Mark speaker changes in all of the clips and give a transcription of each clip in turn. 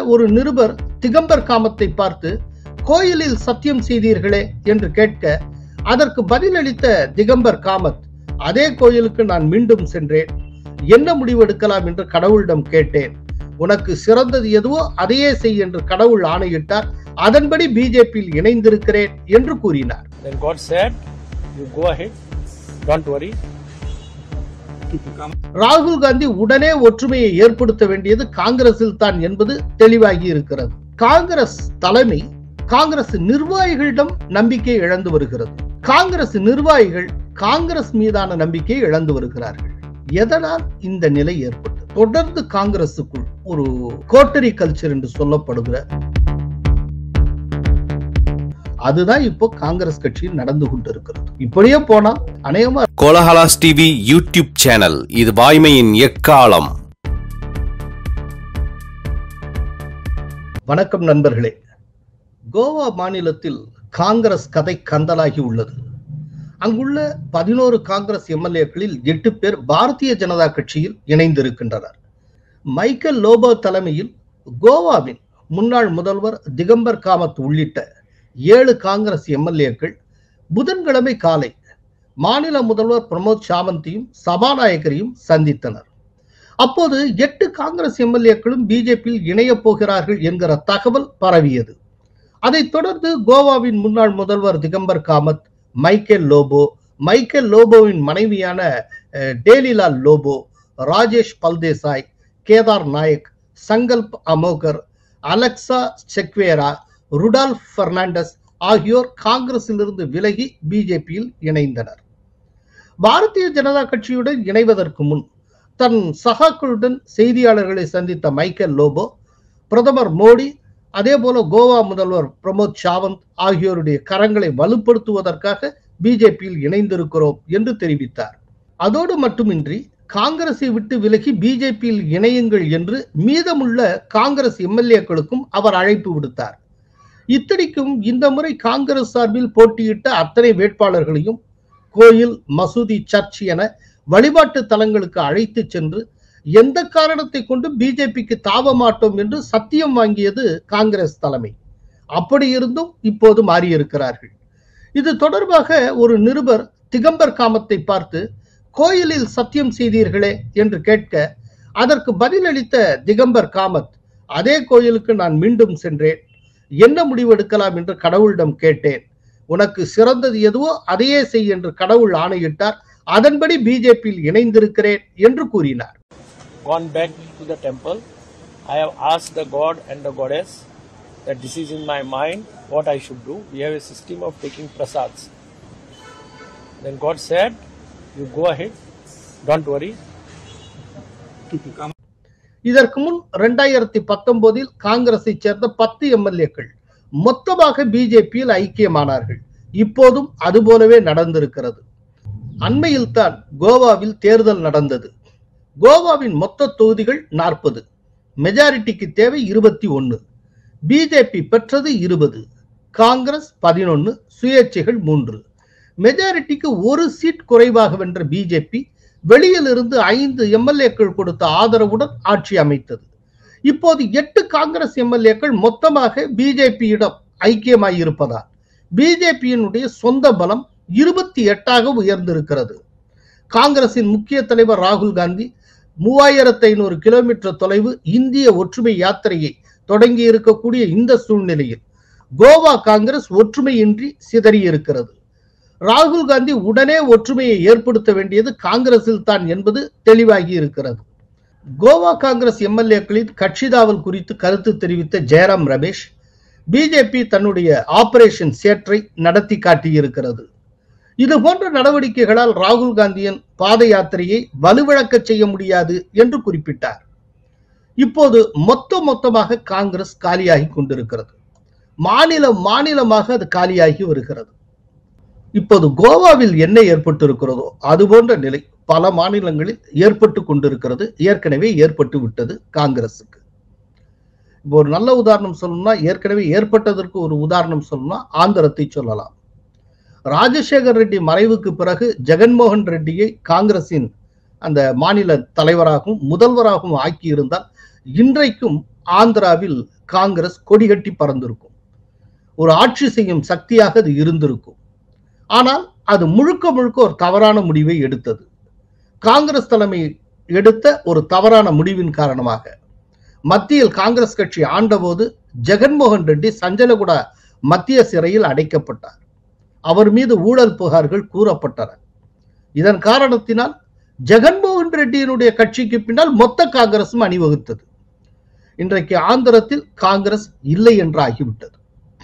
Speaker 1: ஒரு நிருபர் திகம்பர் காமத்தை பார்த்து கோயிலில் சத்தியம் செய்தீர்களே என்று கேட்க அதற்கு பதிலளித்த திகம்பர் காமத் அதே கோயிலுக்கு நான் மீண்டும் சென்றேன் என்ன முடிவெடுக்கலாம் என்று கடவுளிடம் கேட்டேன் உனக்கு சிறந்தது எதுவோ அதையே செய் என்று கடவுள் ஆணையிட்டார் அதன்படி பிஜேபியில் இணைந்திருக்கிறேன் என்று கூறினார்
Speaker 2: Then God said, You go ahead, don't worry.
Speaker 1: ராகுல் காந்தி உடனே ஒற்றுமையை ஏற்படுத்த வேண்டியது காங்கிரஸில் தான் என்பது தெளிவாகி இருக்கிறது காங்கிரஸ் தலைமை காங்கிரஸ் நிர்வாகிகளிடம் நம்பிக்கை இழந்து வருகிறது காங்கிரஸ் நிர்வாகிகள் காங்கிரஸ் மீதான நம்பிக்கையை இழந்து வருகிறார்கள் எதனால் இந்த நிலை ஏற்பட்டது தொடர்ந்து காங்கிரசுக்குள் ஒரு கோட்டரி கல்ச்சர் என்று சொல்லப்படுகிற அதுதான் இப்போ காங்கிரஸ் கட்சியில் நடந்து கொண்டிருக்கிறது இப்படியே போனா அநேகமா
Speaker 3: கோலஹலாஸ் டிவி யூடியூப் சேனல் இது வாய்மையின் எக்காலம்
Speaker 1: வணக்கம் நண்பர்களே கோவா மாநிலத்தில் காங்கிரஸ் கதை கந்தலாகி உள்ளது அங்குள்ள பதினோரு காங்கிரஸ் எம்எல்ஏக்களில் எட்டு பேர் பாரதிய ஜனதா கட்சியில் இணைந்திருக்கின்றனர் மைக்கேல் லோபோ தலைமையில் கோவாவின் முன்னாள் முதல்வர் திகம்பர் காமத் உள்ளிட்ட ஏழு காங்கிரஸ் எம்எல்ஏக்கள் புதன்கிழமை காலை மாநில முதல்வர் பிரமோத் சாவந்தியும் சபாநாயகரையும் சந்தித்தனர் அப்போது எட்டு காங்கிரஸ் எம்எல்ஏக்களும் பிஜேபியில் இணையப் போகிறார்கள் என்கிற தகவல் பரவியது அதைத் தொடர்ந்து கோவாவின் முன்னாள் முதல்வர் திகம்பர் காமத் மைக்கேல் லோபோ மைக்கேல் லோபோவின் மனைவியான அஹ், டேலிலால் லோபோ ராஜேஷ் பல்தேசாய் கேதார் நாயக் சங்கல்ப் அமோகர் அலெக்சா செக்வேரா ருடால்ஃப் பெர்னாண்டஸ் ஆகியோர் காங்கிரசிலிருந்து விலகி பிஜேபியில் இணைந்தனர் பாரதிய ஜனதா கட்சியுடன் இணைவதற்கு முன் தன் சகாக்களுடன் செய்தியாளர்களை சந்தித்த மைக்கேல் லோபோ பிரதமர் மோடி அதே போல கோவா முதல்வர் பிரமோத் சாவந்த் ஆகியோருடைய கரங்களை வலுப்படுத்துவதற்காக பிஜேபியில் இணைந்திருக்கிறோம் என்று தெரிவித்தார் அதோடு மட்டுமின்றி காங்கிரஸை விட்டு விலகி பிஜேபியில் இணையுங்கள் என்று மீதமுள்ள காங்கிரஸ் எம்எல்ஏக்களுக்கும் அவர் அழைப்பு விடுத்தார் இத்தனைக்கும் இந்த முறை காங்கிரஸ் சார்பில் போட்டியிட்ட அத்தனை வேட்பாளர்களையும் கோயில் மசூதி சர்ச் என வழிபாட்டு தலங்களுக்கு அழைத்து சென்று எந்த காரணத்தை கொண்டு பிஜேபிக்கு தாவ மாட்டோம் என்று சத்தியம் வாங்கியது காங்கிரஸ் தலைமை அப்படி இருந்தும் இப்போது மாறியிருக்கிறார்கள் இது தொடர்பாக ஒரு நிருபர் திகம்பர் காமத்தை பார்த்து கோயிலில் சத்தியம் செய்தீர்களே என்று கேட்க அதற்கு பதிலளித்த திகம்பர் காமத் அதே கோயிலுக்கு நான் மீண்டும் சென்றேன் என்ன முடிவெடுக்கலாம் என்று கடவுளிடம் கேட்டேன் உனக்கு சிறந்தது எதுவோ அதையே செய் என்று கடவுள் ஆணையிட்டார் அதன்படி பிஜேபியில் இணைந்திருக்கிறேன் என்று கூறினார்
Speaker 2: Gone back to the temple. I have asked the God and the goddess that this is in my mind what I should do. We have a system of taking prasads. Then God said, You go ahead, don't worry.
Speaker 1: இதற்கு முன் இரண்டாயிரத்தி பத்தொன்பதில் காங்கிரஸை சேர்ந்த பத்து எம்எல்ஏக்கள் மொத்தமாக பிஜேபியில் ஐக்கியமானார்கள் இப்போதும் அதுபோலவே நடந்திருக்கிறது அண்மையில் தான் கோவாவில் தேர்தல் நடந்தது கோவாவின் மொத்த தொகுதிகள் நாற்பது மெஜாரிட்டிக்கு தேவை இருபத்தி ஒன்னு பிஜேபி பெற்றது இருபது காங்கிரஸ் பதினொன்னு சுயேட்சைகள் மூன்று மெஜாரிட்டிக்கு ஒரு சீட் குறைவாக வென்ற பிஜேபி வெளியிலிருந்து ஐந்து எம்எல்ஏக்கள் கொடுத்த ஆதரவுடன் ஆட்சி அமைத்தது இப்போது எட்டு காங்கிரஸ் எம்எல்ஏக்கள் மொத்தமாக பிஜேபியிடம் ஐக்கியமாயிருப்பதால் பிஜேபியினுடைய சொந்த பலம் இருபத்தி எட்டாக உயர்ந்திருக்கிறது காங்கிரசின் முக்கிய தலைவர் ராகுல் காந்தி மூவாயிரத்து ஐநூறு கிலோமீட்டர் தொலைவு இந்திய ஒற்றுமை யாத்திரையை தொடங்கி இருக்கக்கூடிய இந்த சூழ்நிலையில் கோவா காங்கிரஸ் ஒற்றுமையின்றி சிதறியிருக்கிறது ராகுல் காந்தி உடனே ஒற்றுமையை ஏற்படுத்த வேண்டியது காங்கிரஸில் தான் என்பது தெளிவாகி இருக்கிறது கோவா காங்கிரஸ் எம்எல்ஏக்களின் கட்சி தாவல் குறித்து கருத்து தெரிவித்த ஜெயராம் ரமேஷ் பிஜேபி தன்னுடைய ஆபரேஷன் சேற்றை நடத்தி காட்டியிருக்கிறது இது போன்ற நடவடிக்கைகளால் ராகுல் காந்தியின் பாத யாத்திரையை வலுவிழக்க செய்ய முடியாது என்று குறிப்பிட்டார் இப்போது மொத்த மொத்தமாக காங்கிரஸ் காலியாகி கொண்டிருக்கிறது மாநிலம் மாநிலமாக அது காலியாகி வருகிறது இப்போது கோவாவில் என்ன ஏற்பட்டிருக்கிறதோ அது போன்ற நிலை பல மாநிலங்களில் ஏற்பட்டு கொண்டிருக்கிறது ஏற்கனவே ஏற்பட்டு விட்டது காங்கிரசுக்கு இப்போ ஒரு நல்ல உதாரணம் சொல்லணும்னா ஏற்கனவே ஏற்பட்டதற்கு ஒரு உதாரணம் சொல்லணும்னா ஆந்திரத்தை சொல்லலாம் ராஜசேகர் ரெட்டி மறைவுக்கு பிறகு ஜெகன்மோகன் ரெட்டியை காங்கிரசின் அந்த மாநில தலைவராகவும் முதல்வராகவும் ஆக்கியிருந்தால் இன்றைக்கும் ஆந்திராவில் காங்கிரஸ் கொடிகட்டி பறந்திருக்கும் ஒரு ஆட்சி செய்யும் சக்தியாக அது இருந்திருக்கும் ஆனால் அது முழுக்க முழுக்க ஒரு தவறான முடிவை எடுத்தது காங்கிரஸ் தலைமை எடுத்த ஒரு தவறான முடிவின் காரணமாக மத்தியில் காங்கிரஸ் கட்சி ஆண்டபோது ஜெகன்மோகன் ரெட்டி சஞ்சலகுடா மத்திய சிறையில் அடைக்கப்பட்டார் அவர் மீது ஊழல் புகார்கள் கூறப்பட்டன இதன் காரணத்தினால் ஜெகன்மோகன் ரெட்டியினுடைய கட்சிக்கு பின்னால் மொத்த காங்கிரசும் அணிவகுத்தது இன்றைக்கு ஆந்திரத்தில் காங்கிரஸ் இல்லை என்று ஆகிவிட்டது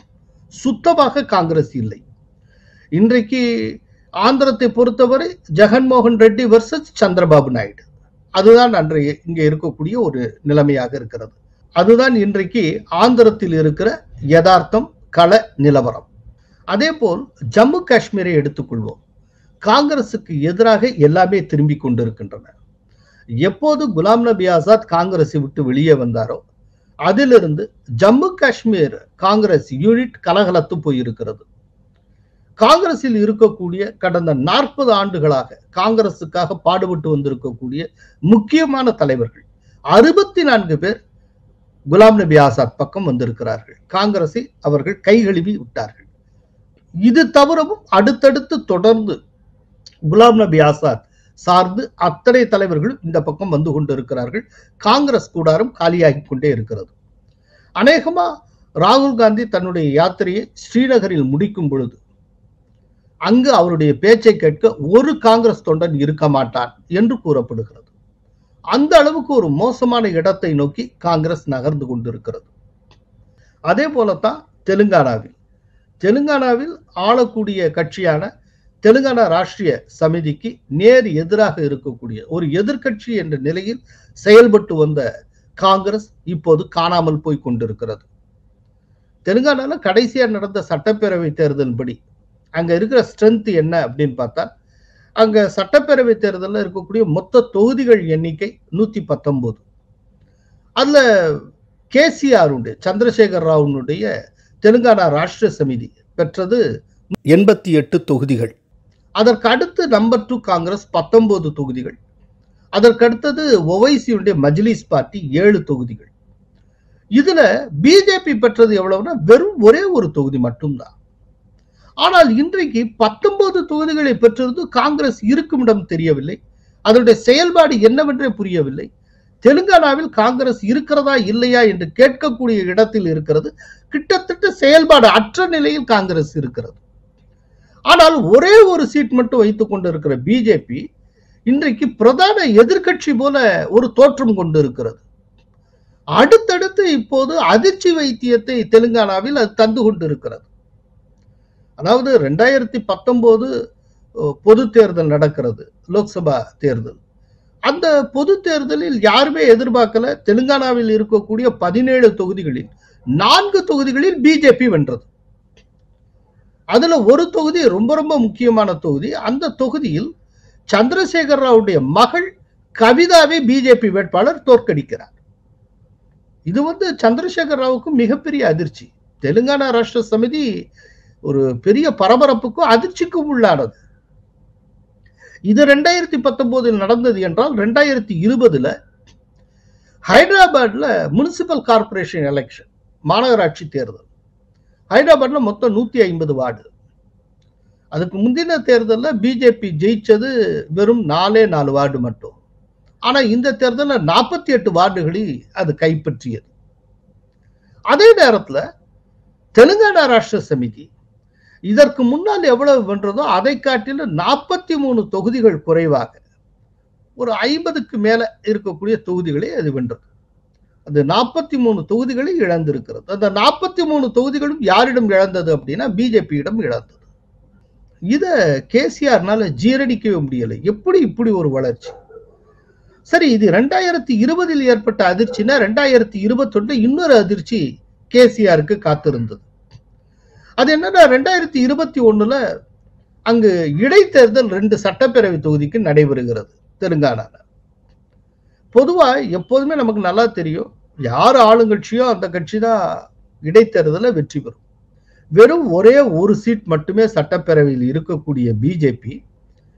Speaker 1: சுத்தமாக காங்கிரஸ் இல்லை இன்றைக்கு ஆந்திரத்தை பொறுத்தவரை ஜெகன்மோகன் ரெட்டி வர்சஸ் சந்திரபாபு நாயுடு அதுதான் அன்றைய இங்கே இருக்கக்கூடிய ஒரு நிலைமையாக இருக்கிறது அதுதான் இன்றைக்கு ஆந்திரத்தில் இருக்கிற யதார்த்தம் கள நிலவரம் அதே போல் ஜம்மு காஷ்மீரை எடுத்துக்கொள்வோம் காங்கிரசுக்கு எதிராக எல்லாமே திரும்பி கொண்டிருக்கின்றன எப்போது குலாம் நபி ஆசாத் காங்கிரஸை விட்டு வெளியே வந்தாரோ அதிலிருந்து ஜம்மு காஷ்மீர் காங்கிரஸ் யூனிட் கலகலத்து போயிருக்கிறது காங்கிரஸில் இருக்கக்கூடிய கடந்த நாற்பது ஆண்டுகளாக காங்கிரசுக்காக பாடுபட்டு வந்திருக்கக்கூடிய முக்கியமான தலைவர்கள் அறுபத்தி நான்கு பேர் குலாம் நபி ஆசாத் பக்கம் வந்திருக்கிறார்கள் காங்கிரஸை அவர்கள் கைகழுவி விட்டார்கள் இது தவிரவும் அடுத்தடுத்து தொடர்ந்து குலாம் நபி ஆசாத் சார்ந்து அத்தனை தலைவர்களும் இந்த பக்கம் வந்து கொண்டிருக்கிறார்கள் காங்கிரஸ் கூடாரம் காலியாகி கொண்டே இருக்கிறது அநேகமா ராகுல் காந்தி தன்னுடைய யாத்திரையை ஸ்ரீநகரில் முடிக்கும் பொழுது அங்கு அவருடைய பேச்சை கேட்க ஒரு காங்கிரஸ் தொண்டன் இருக்க மாட்டான் என்று கூறப்படுகிறது அந்த அளவுக்கு ஒரு மோசமான இடத்தை நோக்கி காங்கிரஸ் நகர்ந்து கொண்டிருக்கிறது அதே போலத்தான் தெலுங்கானாவில் தெலுங்கானாவில் ஆளக்கூடிய கட்சியான தெலுங்கானா ராஷ்டிரிய சமிதிக்கு நேர் எதிராக இருக்கக்கூடிய ஒரு எதிர்க்கட்சி என்ற நிலையில் செயல்பட்டு வந்த காங்கிரஸ் இப்போது காணாமல் போய் கொண்டிருக்கிறது தெலுங்கானால கடைசியா நடந்த சட்டப்பேரவை தேர்தலின்படி அங்க இருக்கிற ஸ்ட்ரென்த் என்ன அப்படின்னு பார்த்தா அங்க சட்டப்பேரவை தேர்தலில் இருக்கக்கூடிய மொத்த தொகுதிகள் எண்ணிக்கை நூத்தி பத்தொன்பது அதுல கேசிஆருடைய சந்திரசேகர் ராவுனுடைய தெலுங்கானா ராஷ்டிர சமிதி பெற்றது எண்பத்தி எட்டு தொகுதிகள் அதற்கு அடுத்து நம்பர் டூ காங்கிரஸ் பத்தொன்பது தொகுதிகள் அதற்கு அடுத்தது ஒவைசியுடைய மஜ்லிஸ் பார்ட்டி ஏழு தொகுதிகள் இதுல பிஜேபி பெற்றது எவ்வளவுனா வெறும் ஒரே ஒரு தொகுதி மட்டும்தான் ஆனால் இன்றைக்கு பத்தொன்பது தொகுதிகளை பெற்றிருந்து காங்கிரஸ் இருக்கும் இடம் தெரியவில்லை அதனுடைய செயல்பாடு என்னவென்றே புரியவில்லை தெலுங்கானாவில் காங்கிரஸ் இருக்கிறதா இல்லையா என்று கேட்கக்கூடிய இடத்தில் இருக்கிறது கிட்டத்தட்ட செயல்பாடு அற்ற நிலையில் காங்கிரஸ் இருக்கிறது ஆனால் ஒரே ஒரு சீட் மட்டும் வைத்துக் கொண்டிருக்கிற பிஜேபி இன்றைக்கு பிரதான எதிர்க்கட்சி போல ஒரு தோற்றம் கொண்டு இருக்கிறது அடுத்தடுத்து இப்போது அதிர்ச்சி வைத்தியத்தை தெலுங்கானாவில் அது தந்து கொண்டிருக்கிறது அதாவது ரெண்டாயிரத்தி பத்தொன்பது பொது தேர்தல் நடக்கிறது லோக்சபா தேர்தல் அந்த பொது தேர்தலில் யாருமே எதிர்பார்க்கல தெலுங்கானாவில் இருக்கக்கூடிய பதினேழு தொகுதிகளில் நான்கு தொகுதிகளில் பிஜேபி வென்றது அதுல ஒரு தொகுதி ரொம்ப ரொம்ப முக்கியமான தொகுதி அந்த தொகுதியில் சந்திரசேகர் ராவுடைய மகள் கவிதாவை பிஜேபி வேட்பாளர் தோற்கடிக்கிறார் இது வந்து சந்திரசேகர் ராவுக்கு மிகப்பெரிய அதிர்ச்சி தெலுங்கானா ராஷ்டிர சமிதி ஒரு பெரிய பரபரப்புக்கும் அதிர்ச்சிக்கும் உள்ளானது இது ரெண்டாயிரத்தி பத்தொன்பதில் நடந்தது என்றால் ரெண்டாயிரத்தி இருபதுல ஹைதராபாத்ல முனிசிபல் கார்பரேஷன் எலெக்ஷன் மாநகராட்சி தேர்தல் ஹைதராபாத்ல மொத்தம் நூத்தி ஐம்பது வார்டு அதுக்கு முந்தின தேர்தலில் பிஜேபி ஜெயிச்சது வெறும் நாலே நாலு வார்டு மட்டும் ஆனா இந்த தேர்தலில் நாற்பத்தி எட்டு வார்டுகளில் அது கைப்பற்றியது அதே நேரத்துல தெலுங்கானா ராஷ்டிர சமிதி இதற்கு முன்னால் எவ்வளவு வென்றதோ அதை காட்டிலும் நாற்பத்தி மூணு தொகுதிகள் குறைவாக ஒரு ஐம்பதுக்கு மேல இருக்கக்கூடிய தொகுதிகளை அது வென்றது அந்த நாற்பத்தி மூணு தொகுதிகளை இழந்திருக்கிறது அந்த நாற்பத்தி மூணு தொகுதிகளும் யாரிடம் இழந்தது அப்படின்னா பிஜேபியிடம் இழந்தது இத கேசிஆர்னால ஜீரணிக்கவே முடியலை எப்படி இப்படி ஒரு வளர்ச்சி சரி இது ரெண்டாயிரத்தி இருபதில் ஏற்பட்ட அதிர்ச்சினா ரெண்டாயிரத்தி இருபத்தொன்னு இன்னொரு அதிர்ச்சி கேசிஆருக்கு காத்திருந்தது அது என்னன்னா ரெண்டாயிரத்தி இருபத்தி ஒண்ணுல அங்கு இடைத்தேர்தல் ரெண்டு சட்டப்பேரவை தொகுதிக்கு நடைபெறுகிறது தெலுங்கானால பொதுவா எப்போதுமே நமக்கு நல்லா தெரியும் யார் ஆளுங்கட்சியோ அந்த கட்சி தான் இடைத்தேர்தலில் வெற்றி பெறும் வெறும் ஒரே ஒரு சீட் மட்டுமே சட்டப்பேரவையில் இருக்கக்கூடிய பிஜேபி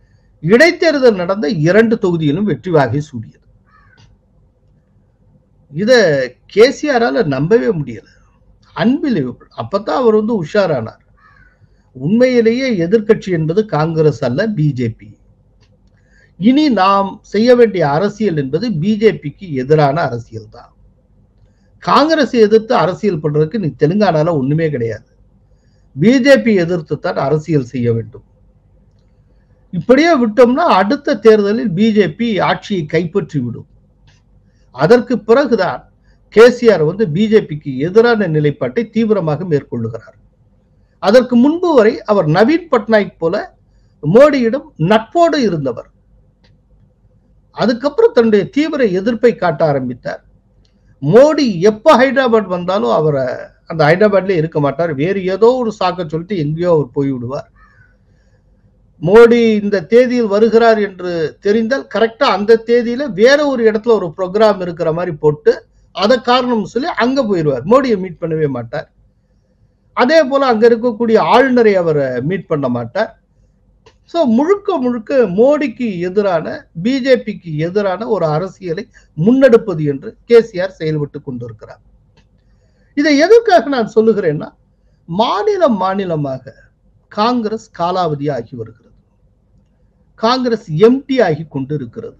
Speaker 1: இடைத்தேர்தல் நடந்த இரண்டு தொகுதியிலும் வெற்றி வாகை சூடியது இத கேசிஆரால நம்பவே முடியல அன்பிலீவபிள் அப்பதான் அவர் வந்து உஷாரானார் உண்மையிலேயே எதிர்க்கட்சி என்பது காங்கிரஸ் அல்ல பிஜேபி இனி நாம் செய்ய வேண்டிய அரசியல் என்பது பிஜேபிக்கு எதிரான அரசியல் தான் காங்கிரஸ் எதிர்த்து அரசியல் பண்றதுக்கு நீ தெலுங்கானால ஒண்ணுமே கிடையாது பிஜேபி எதிர்த்து தான் அரசியல் செய்ய வேண்டும் இப்படியே விட்டோம்னா அடுத்த தேர்தலில் பிஜேபி ஆட்சியை கைப்பற்றி விடும் அதற்கு பிறகுதான் கேசிஆர் வந்து பிஜேபிக்கு எதிரான நிலைப்பாட்டை தீவிரமாக மேற்கொள்ளுகிறார் அதற்கு முன்பு வரை அவர் நவீன் பட்நாயக் போல மோடியிடம் நட்போடு இருந்தவர் அதுக்கப்புறம் தன்னுடைய தீவிர எதிர்ப்பை காட்ட ஆரம்பித்தார் மோடி எப்ப ஹைதராபாத் வந்தாலும் அவரை அந்த ஹைதராபாத்ல இருக்க மாட்டார் வேறு ஏதோ ஒரு சாக்க சொல்லிட்டு எங்கேயோ அவர் போய் விடுவார் மோடி இந்த தேதியில் வருகிறார் என்று தெரிந்தால் கரெக்டா அந்த தேதியில வேற ஒரு இடத்துல ஒரு ப்ரோக்ராம் இருக்கிற மாதிரி போட்டு அதை காரணம் சொல்லி அங்க போயிடுவார் மோடியை மீட் பண்ணவே மாட்டார் அதே போல அங்க இருக்கக்கூடிய ஆளுநரை அவர் மீட் பண்ண மாட்டார் ஸோ முழுக்க முழுக்க மோடிக்கு எதிரான பிஜேபிக்கு எதிரான ஒரு அரசியலை முன்னெடுப்பது என்று கேசிஆர் செயல்பட்டு கொண்டிருக்கிறார் இதை எதற்காக நான் சொல்லுகிறேன்னா மாநிலம் மாநிலமாக காங்கிரஸ் காலாவதி ஆகி வருகிறது காங்கிரஸ் எம்டி ஆகி கொண்டிருக்கிறது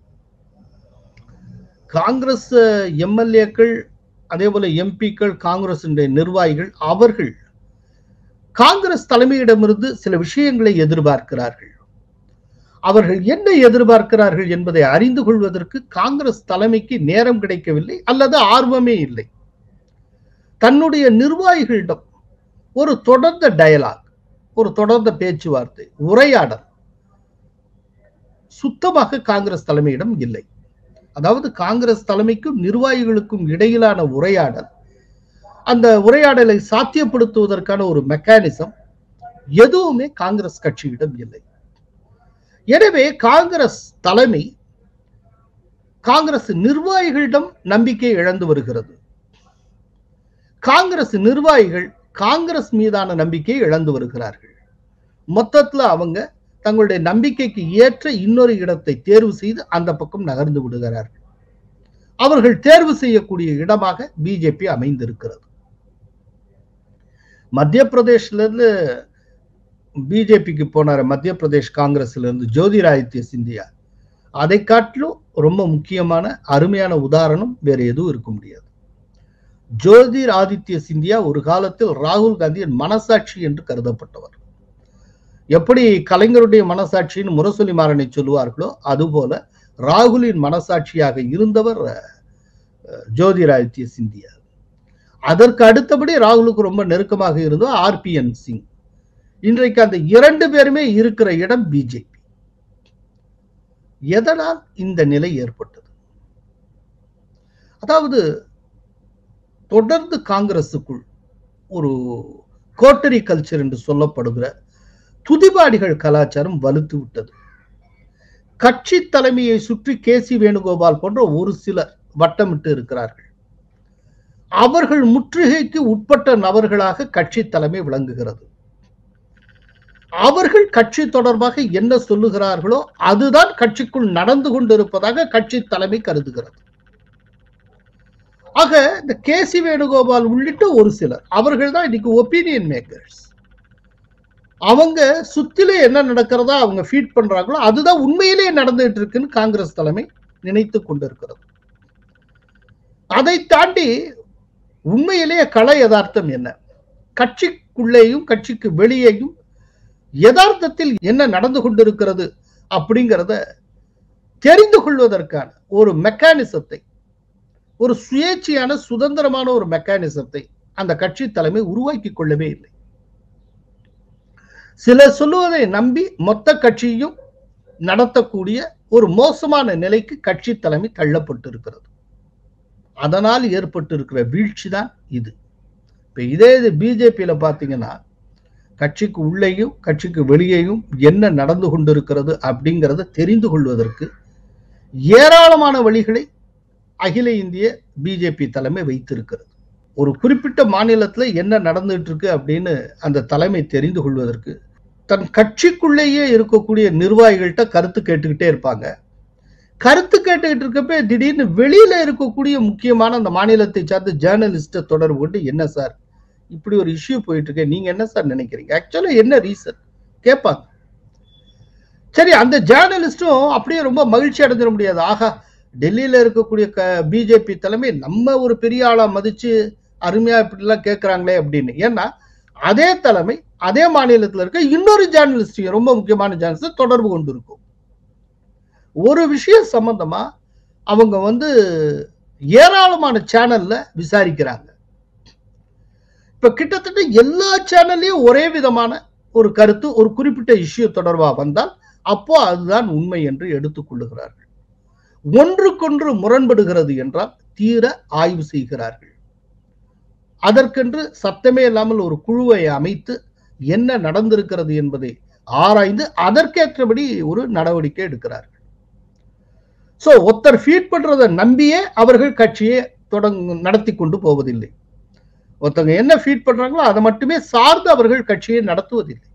Speaker 1: காங்கிரஸ் எம்எல்ஏக்கள் அதே போல எம்பிக்கள் காங்கிரஸ் நிர்வாகிகள் அவர்கள் காங்கிரஸ் தலைமையிடமிருந்து சில விஷயங்களை எதிர்பார்க்கிறார்கள் அவர்கள் என்ன எதிர்பார்க்கிறார்கள் என்பதை அறிந்து கொள்வதற்கு காங்கிரஸ் தலைமைக்கு நேரம் கிடைக்கவில்லை அல்லது ஆர்வமே இல்லை தன்னுடைய நிர்வாகிகளிடம் ஒரு தொடர்ந்த டயலாக் ஒரு தொடர்ந்த பேச்சுவார்த்தை உரையாடல் சுத்தமாக காங்கிரஸ் தலைமையிடம் இல்லை அதாவது காங்கிரஸ் தலைமைக்கும் நிர்வாகிகளுக்கும் இடையிலான உரையாடல் அந்த உரையாடலை சாத்தியப்படுத்துவதற்கான ஒரு மெக்கானிசம் எதுவுமே காங்கிரஸ் கட்சியிடம் இல்லை எனவே காங்கிரஸ் தலைமை காங்கிரஸ் நிர்வாகிகளிடம் நம்பிக்கை இழந்து வருகிறது காங்கிரஸ் நிர்வாகிகள் காங்கிரஸ் மீதான நம்பிக்கையை இழந்து வருகிறார்கள் மொத்தத்துல அவங்க தங்களுடைய நம்பிக்கைக்கு ஏற்ற இன்னொரு இடத்தை தேர்வு செய்து அந்த பக்கம் நகர்ந்து விடுகிறார்கள் அவர்கள் தேர்வு செய்யக்கூடிய இடமாக பிஜேபி அமைந்திருக்கிறது மத்திய பிரதேஷ்ல இருந்து பிஜேபிக்கு போனார் மத்திய பிரதேஷ் காங்கிரஸ்ல இருந்து ஜோதிராதித்ய சிந்தியா அதை காட்டிலும் ரொம்ப முக்கியமான அருமையான உதாரணம் வேற எதுவும் இருக்க முடியாது ஜோதிர் ஆதித்ய சிந்தியா ஒரு காலத்தில் ராகுல் காந்தியின் மனசாட்சி என்று கருதப்பட்டவர் எப்படி கலைஞருடைய மனசாட்சியின் முரசொலி மாறனை சொல்லுவார்களோ அதுபோல ராகுலின் மனசாட்சியாக இருந்தவர் ஜோதிராதித்ய சிந்தியா அதற்கு அடுத்தபடி ராகுலுக்கு ரொம்ப நெருக்கமாக இருந்தவர் ஆர்பிஎன் சிங் இன்றைக்கு அந்த இரண்டு பேருமே இருக்கிற இடம் பிஜேபி எதனால் இந்த நிலை ஏற்பட்டது அதாவது தொடர்ந்து காங்கிரசுக்குள் ஒரு கோட்டரி கல்ச்சர் என்று சொல்லப்படுகிற துதிபாடிகள் கலாச்சாரம் வலுத்து விட்டது கட்சி தலைமையை சுற்றி கே சி வேணுகோபால் போன்ற ஒரு சிலர் வட்டமிட்டு இருக்கிறார்கள் அவர்கள் முற்றுகைக்கு உட்பட்ட நபர்களாக கட்சி தலைமை விளங்குகிறது அவர்கள் கட்சி தொடர்பாக என்ன சொல்லுகிறார்களோ அதுதான் கட்சிக்குள் நடந்து கொண்டிருப்பதாக கட்சி தலைமை கருதுகிறது ஆக இந்த கே சி வேணுகோபால் உள்ளிட்ட ஒரு சிலர் அவர்கள் தான் இன்னைக்கு ஒப்பீனியன் மேக்கர்ஸ் அவங்க சுத்திலே என்ன நடக்கிறதா அவங்க ஃபீட் பண்றாங்களோ அதுதான் உண்மையிலேயே நடந்துட்டு இருக்குன்னு காங்கிரஸ் தலைமை நினைத்து கொண்டிருக்கிறது அதை தாண்டி உண்மையிலேயே கள யதார்த்தம் என்ன கட்சிக்குள்ளேயும் கட்சிக்கு வெளியேயும் யதார்த்தத்தில் என்ன நடந்து கொண்டிருக்கிறது அப்படிங்கிறத தெரிந்து கொள்வதற்கான ஒரு மெக்கானிசத்தை ஒரு சுயேட்சையான சுதந்திரமான ஒரு மெக்கானிசத்தை அந்த கட்சி தலைமை உருவாக்கி கொள்ளவே இல்லை சிலர் சொல்லுவதை நம்பி மொத்த கட்சியும் நடத்தக்கூடிய ஒரு மோசமான நிலைக்கு கட்சி தலைமை தள்ளப்பட்டிருக்கிறது அதனால் ஏற்பட்டிருக்கிற வீழ்ச்சி தான் இது இப்ப இதே இது பிஜேபியில பாத்தீங்கன்னா கட்சிக்கு உள்ளேயும் கட்சிக்கு வெளியேயும் என்ன நடந்து கொண்டிருக்கிறது அப்படிங்கிறத தெரிந்து கொள்வதற்கு ஏராளமான வழிகளை அகில இந்திய பிஜேபி தலைமை வைத்திருக்கிறது ஒரு குறிப்பிட்ட மாநிலத்துல என்ன நடந்துட்டு இருக்கு அப்படின்னு அந்த தலைமை தெரிந்து கொள்வதற்கு தன் கட்சிக்குள்ளேயே இருக்கக்கூடிய நிர்வாகிகள்கிட்ட கருத்து கேட்டுக்கிட்டே இருப்பாங்க கருத்து கேட்டுக்கிட்டு இருக்கப்ப திடீர்னு வெளியில இருக்கக்கூடிய முக்கியமான அந்த மாநிலத்தை சார்ந்த ஜேர்னலிஸ்ட தொடர்பு கொண்டு என்ன சார் இப்படி ஒரு இஷ்யூ போயிட்டு இருக்கு நீங்க என்ன சார் நினைக்கிறீங்க ஆக்சுவலா என்ன ரீசன் கேட்பாங்க சரி அந்த ஜேர்னலிஸ்டும் அப்படியே ரொம்ப மகிழ்ச்சி அடைஞ்சிட முடியாது ஆகா டெல்லியில இருக்கக்கூடிய பிஜேபி தலைமை நம்ம ஒரு பெரிய ஆளா மதிச்சு அருமையா இப்படிலாம் கேட்கறாங்களே அப்படின்னு ஏன்னா அதே தலைமை அதே மாநிலத்தில் இருக்க இன்னொரு ஜேர்னலிஸ்டையும் ரொம்ப முக்கியமான ஜேர்னலிஸ்ட் தொடர்பு கொண்டு இருக்கும் ஒரு விஷயம் சம்பந்தமா அவங்க வந்து ஏராளமான சேனல்ல விசாரிக்கிறாங்க இப்ப கிட்டத்தட்ட எல்லா சேனல்லையும் ஒரே விதமான ஒரு கருத்து ஒரு குறிப்பிட்ட இஷ்யூ தொடர்பா வந்தால் அப்போ அதுதான் உண்மை என்று எடுத்துக்கொள்ளுகிறார்கள் ஒன்றுக்கொன்று முரண்படுகிறது என்றால் தீர ஆய்வு செய்கிறார்கள் அதற்கென்று சத்தமே இல்லாமல் ஒரு குழுவை அமைத்து என்ன நடந்திருக்கிறது என்பதை ஆராய்ந்து அதற்கேற்றபடி ஒரு நடவடிக்கை எடுக்கிறார்கள் சோ ஒருத்தர் ஃபீட் பண்றதை நம்பியே அவர்கள் கட்சியை தொடங்க நடத்தி கொண்டு போவதில்லை ஒருத்தவங்க என்ன ஃபீட் பண்றாங்களோ அதை மட்டுமே சார்ந்து அவர்கள் கட்சியை நடத்துவதில்லை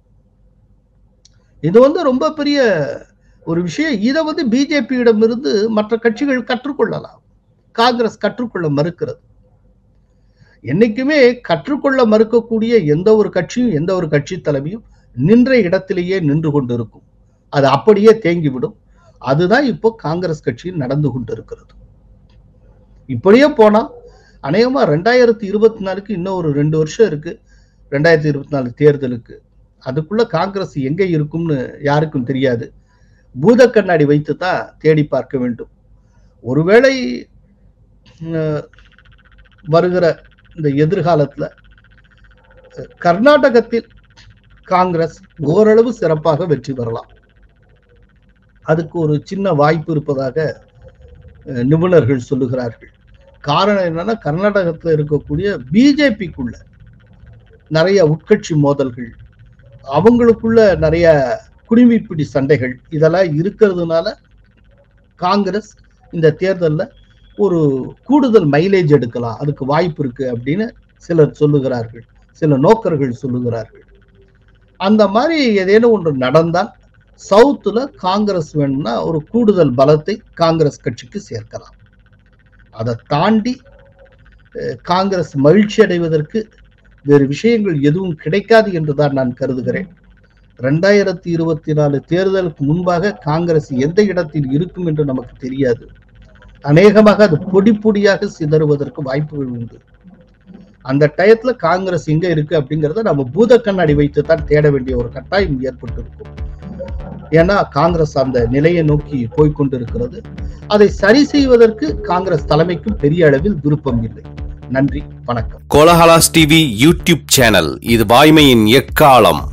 Speaker 1: இது வந்து ரொம்ப பெரிய ஒரு விஷயம் இதை வந்து பிஜேபியிடம் இருந்து மற்ற கட்சிகள் கற்றுக்கொள்ளலாம் காங்கிரஸ் கற்றுக்கொள்ள மறுக்கிறது என்னைக்குமே கற்றுக்கொள்ள மறுக்கக்கூடிய எந்த ஒரு கட்சியும் எந்த ஒரு கட்சி தலைமையும் நின்ற இடத்திலேயே நின்று கொண்டிருக்கும் அது அப்படியே தேங்கிவிடும் அதுதான் இப்போ காங்கிரஸ் கட்சியில் நடந்து கொண்டிருக்கிறது இப்படியே போனா அநேகமா ரெண்டாயிரத்தி இருபத்தி நாலுக்கு இன்னும் ஒரு ரெண்டு வருஷம் இருக்கு ரெண்டாயிரத்தி இருபத்தி நாலு தேர்தலுக்கு அதுக்குள்ள காங்கிரஸ் எங்க இருக்கும்னு யாருக்கும் தெரியாது பூத கண்ணாடி வைத்து தான் தேடி பார்க்க வேண்டும் ஒருவேளை அஹ், வருகிற இந்த எதிர்காலத்துல அஹ், கர்நாடகத்தில் காங்கிரஸ் ஓரளவு சிறப்பாக வெற்றி பெறலாம் அதுக்கு ஒரு சின்ன வாய்ப்பு இருப்பதாக அஹ், நிபுணர்கள் சொல்லுகிறார்கள் காரணம் என்னன்னா கர்நாடகத்தில் இருக்கக்கூடிய பிஜேபிக்குள்ள நிறைய உட்கட்சி மோதல்கள் அவங்களுக்குள்ள நிறைய குடிமிப்பிடி சண்டைகள் இதெல்லாம் இருக்கிறதுனால காங்கிரஸ் இந்த தேர்தலில் ஒரு கூடுதல் மைலேஜ் எடுக்கலாம் அதுக்கு வாய்ப்பு இருக்கு அப்படின்னு சிலர் சொல்லுகிறார்கள் சில நோக்கர்கள் சொல்லுகிறார்கள் அந்த மாதிரி ஏதேனும் ஒன்று நடந்தால் சவுத்துல காங்கிரஸ் வேணும்னா ஒரு கூடுதல் பலத்தை காங்கிரஸ் கட்சிக்கு சேர்க்கலாம் அதை தாண்டி அஹ், காங்கிரஸ் மகிழ்ச்சி அடைவதற்கு வேறு விஷயங்கள் எதுவும் கிடைக்காது என்றுதான் நான் கருதுகிறேன் ரெண்டாயிரத்தி இருபத்தி நாலு தேர்தலுக்கு முன்பாக காங்கிரஸ் எந்த இடத்தில் இருக்கும் என்று நமக்கு தெரியாது அநேகமாக அது பொடி பொடியாக சிதறுவதற்கு வாய்ப்புகள் உண்டு அந்த டயத்துல காங்கிரஸ் எங்க இருக்கு அப்படிங்கறத நம்ம பூத கண்ணாடி வைத்து தான் தேட வேண்டிய ஒரு கட்டாயம் ஏற்பட்டிருக்கும் ஏன்னா காங்கிரஸ் அந்த நிலையை நோக்கி போய்க்கொண்டிருக்கிறது அதை சரி செய்வதற்கு காங்கிரஸ் தலைமைக்கும் பெரிய அளவில் விருப்பம் இல்லை நன்றி வணக்கம்
Speaker 3: கோலஹலாஸ் டிவி யூடியூப் சேனல் இது வாய்மையின் எக்காலம்